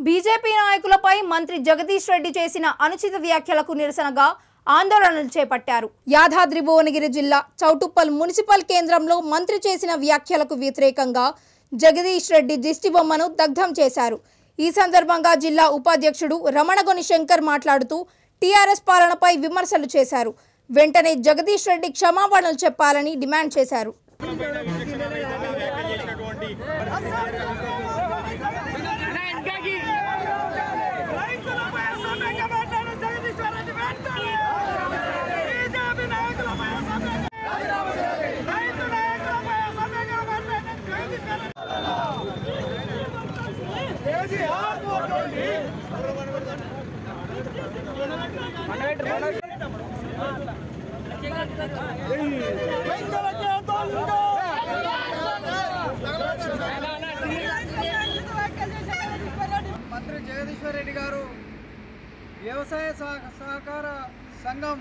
BJP నాయకులపై మంత్రి జగదీష్ రెడ్డి చేసిన అనుచిత వ్యాఖ్యలకు నిరసనగా ఆందోళనలు చేపట్టారు యాదాద్రి భువనగిరి జిల్లా చౌటుప్పల్ మున్సిపల్ కేంద్రంలో మంత్రి చేసిన వ్యాఖ్యలకు వ్యతిరేకంగా జగదీష్ రెడ్డి దిష్టిబొమ్మను దగ్ధం చేశారు ఈ సందర్భంగా జిల్లా ఉపాధ్యక్షుడు రమణగొని శంకర్ మాట్లాడుతూ టీఆర్ఎస్ పాలనపై విమర్శలు చేశారు వెంటనే జగదీష్ రెడ్డి క్షమాపణలు చెప్పాలని డిమాండ్ చేశారు రైతులపై అసభ్యంగా మాట్లాడిన జగదీశ్వర్ రెడ్డి వెంటనే బీజేపీ నాయకులపై అసభ్యంగా రైతు నాయకులపై అసభ్యంగా మాట్లాడిన జగదీశ్వర్ రెడ్డి కేసీఆర్ కోరుకోండి. రైతులకే దొంగ. మంత్రి జగదీశ్వర్ రెడ్డి గారు వ్యవసాయ సహ- సహకార సంఘం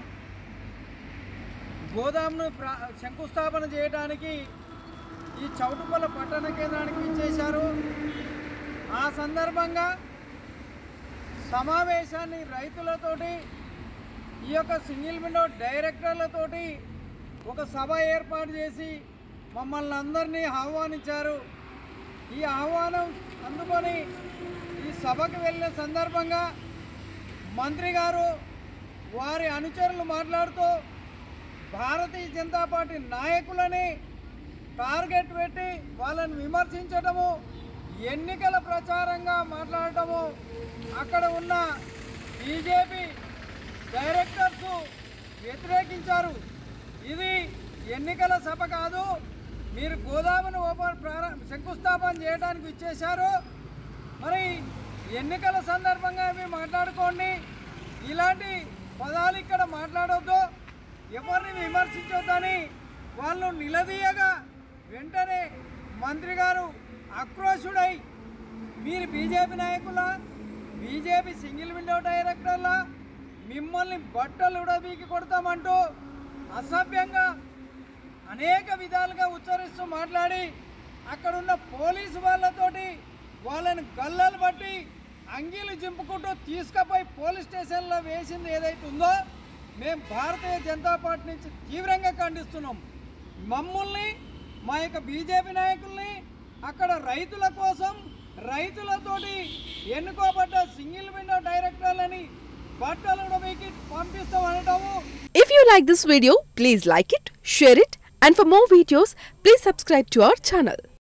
గోదాంను ప్రా శంకుస్థాపన చేయడానికి ఈ చౌటుపల్ల పట్టణ కేంద్రానికి ఇచ్చేశారు ఆ సందర్భంగా సమావేశాన్ని రైతులతోటి ఈ యొక్క సింగిల్ విండో డైరెక్టర్లతోటి ఒక సభ ఏర్పాటు చేసి మమ్మల్ని అందరినీ ఆహ్వానించారు ఈ ఆహ్వానం అందుకొని ఈ సభకు వెళ్ళిన సందర్భంగా మంత్రి గారు వారి అనుచరులు మాట్లాడుతూ భారతీయ జనతా పార్టీ నాయకులని టార్గెట్ పెట్టి వాళ్ళని విమర్శించడము ఎన్నికల ప్రచారంగా మాట్లాడటము అక్కడ ఉన్న బీజేపీ డైరెక్టర్స్ వ్యతిరేకించారు ఇది ఎన్నికల సభ కాదు మీరు గోదామును ఓపెన్ ప్రారంభ శంకుస్థాపన చేయడానికి ఇచ్చేశారు మరి ఎన్నికల సందర్భంగా ఇవి మాట్లాడుకోండి ఇలాంటి పదాలు ఇక్కడ మాట్లాడొద్దు ఎవరిని విమర్శించొద్దని వాళ్ళు నిలదీయగా వెంటనే మంత్రి గారు ఆక్రోశుడై మీరు బీజేపీ నాయకుల బీజేపీ సింగిల్ విండో డైరెక్టర్లా మిమ్మల్ని బట్టలు ఉడబీకి కొడతామంటూ అసభ్యంగా అనేక విధాలుగా ఉచ్చరిస్తూ మాట్లాడి అక్కడున్న పోలీసు వాళ్ళతోటి వాళ్ళని గల్లలు బట్టి అంగీలు చింపుకుంటూ తీసుకుపోయి పోలీస్ స్టేషన్లో వేసింది ఏదైతే ఉందో మేము భారతీయ జనతా పార్టీ నుంచి తీవ్రంగా ఖండిస్తున్నాం మమ్మల్ని మా యొక్క బీజేపీ నాయకుల్ని అక్కడ రైతుల కోసం రైతులతోటి ఎన్నుకోబడ్డ సింగిల్ విండో డైరెక్టర్లని బట్టలు ఉడబీకి పంపిస్తాం అనటము If you like this video, please like it, share it, and for more videos, please subscribe to our channel.